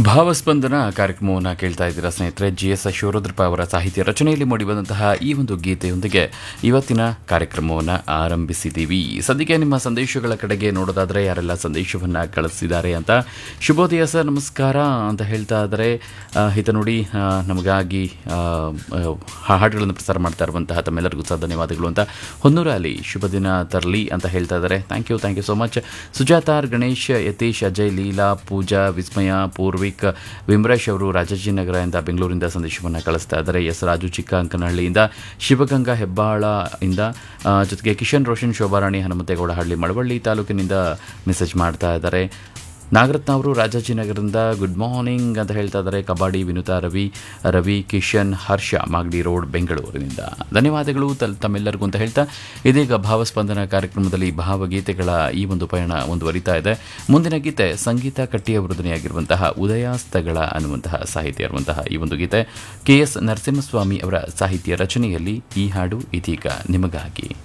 ಭಾವಸ್ಪಂದನ ಕಾರ್ಯಕ್ರಮವನ್ನು ಕೇಳ್ತಾ ಇದ್ದೀರಾ ಸ್ನೇಹಿತರೆ ಜಿ ಎಸ್ ಶಿವರುದ್ರಪ್ಪ ಅವರ ಸಾಹಿತ್ಯ ರಚನೆಯಲ್ಲಿ ಮೂಡಿಬಂದಂತಹ ಈ ಒಂದು ಗೀತೆಯೊಂದಿಗೆ ಇವತ್ತಿನ ಕಾರ್ಯಕ್ರಮವನ್ನು ಆರಂಭಿಸಿದ್ದೀವಿ ಸದ್ಯಕ್ಕೆ ನಿಮ್ಮ ಸಂದೇಶಗಳ ಕಡೆಗೆ ನೋಡೋದಾದರೆ ಯಾರೆಲ್ಲ ಸಂದೇಶವನ್ನು ಕಳಿಸಿದ್ದಾರೆ ಅಂತ ಶುಭೋದಯ ಸರ್ ನಮಸ್ಕಾರ ಅಂತ ಹೇಳ್ತಾ ಇದ್ದಾರೆ ಆ, ಹಿತ ನೋಡಿ ಆ, ನಮಗಾಗಿ ಆ, ಆ, ಹಾಡುಗಳನ್ನು ಪ್ರಸಾರ ಮಾಡ್ತಾ ಇರುವಂತಹ ತಮ್ಮೆಲ್ಲರಿಗೂ ಸಹ ಧನ್ಯವಾದಗಳು ಅಂತ ಹೊನ್ನೂರಲ್ಲಿ ಶುಭ ದಿನ ತರಲಿ ಅಂತ ಹೇಳ್ತಾ ಇದ್ದಾರೆ thank you thank you so much ಸುಜಾತಾರ್ ಗಣೇಶ್ ಯತೀಶ್ ಅಜಯ್ ಲೀಲಾ ಪೂಜಾ ವಿಸ್ಮಯ ಪೂರ್ವಿಕ್ ವಿಮ್ರೇಶ್ ಅವರು ರಾಜಾಜಿನಗರದಿಂದ ಬೆಂಗಳೂರಿಂದ ಸಂದೇಶವನ್ನು ಕಳಿಸ್ತಾ ಇದ್ದಾರೆ ಎಸ್ ರಾಜು ಚಿಕ್ಕ ಅಂಕನಹಳ್ಳಿಯಿಂದ ಶಿವಗಂಗಾ ಹೆಬ್ಬಾಳ ಇಂದ ಆ, ಜೊತೆಗೆ ಕಿಶನ್ ರೋಷನ್ ಶೋಭಾರಾಣಿ ಹನುಮಂತೇಗೌಡ ಹಳ್ಳಿ ಮಳವಳ್ಳಿ ತಾಲೂಕಿನಿಂದ ಮೆಸೇಜ್ ಮಾಡ್ತಾ ಇದ್ದಾರೆ ನಾಗರತ್ನ ಅವರು ರಾಜಾಜಿನಗರದಿಂದ ಗುಡ್ ಮಾರ್ನಿಂಗ್ ಅಂತ ಹೇಳ್ತಾ ಇದ್ದಾರೆ ಕಬಡ್ಡಿ ವಿನುತಾ ರವಿ ರವಿ ಕಿಶನ್ ಹರ್ಷ ಮಾಗಡಿ ರೋಡ್ ಬೆಂಗಳೂರಿನಿಂದ ಧನ್ಯವಾದಗಳು ತಲ್ ತಮ್ಮೆಲ್ಲರಿಗೂ ಅಂತ ಹೇಳ್ತಾ ಇದೀಗ ಭಾವಸ್ಪಂದನ ಕಾರ್ಯಕ್ರಮದಲ್ಲಿ ಭಾವಗೀತೆಗಳ ಈ ಒಂದು ಪಯಣ ಮುಂದುವರಿತಾ ಇದೆ ಮುಂದಿನ ಗೀತೆ ಸಂಗೀತ ಕಟ್ಟಿಯವರ ಧ್ವನಿಯಾಗಿರುವಂತಹ ಉದಯಾಸ್ತಗಳ ಅನ್ನುವಂತಹ ಸಾಹಿತ್ಯ ಇರುವಂತಹ ಈ ಒಂದು ಗೀತೆ ಕೆ ಎಸ್ ನರಸಿಂಹಸ್ವಾಮಿ ಅವರ ಸಾಹಿತ್ಯ ರಚನೆಯಲ್ಲಿ ಈ ಹಾಡು ಇದೀಗ ನಿಮಗಾಗಿ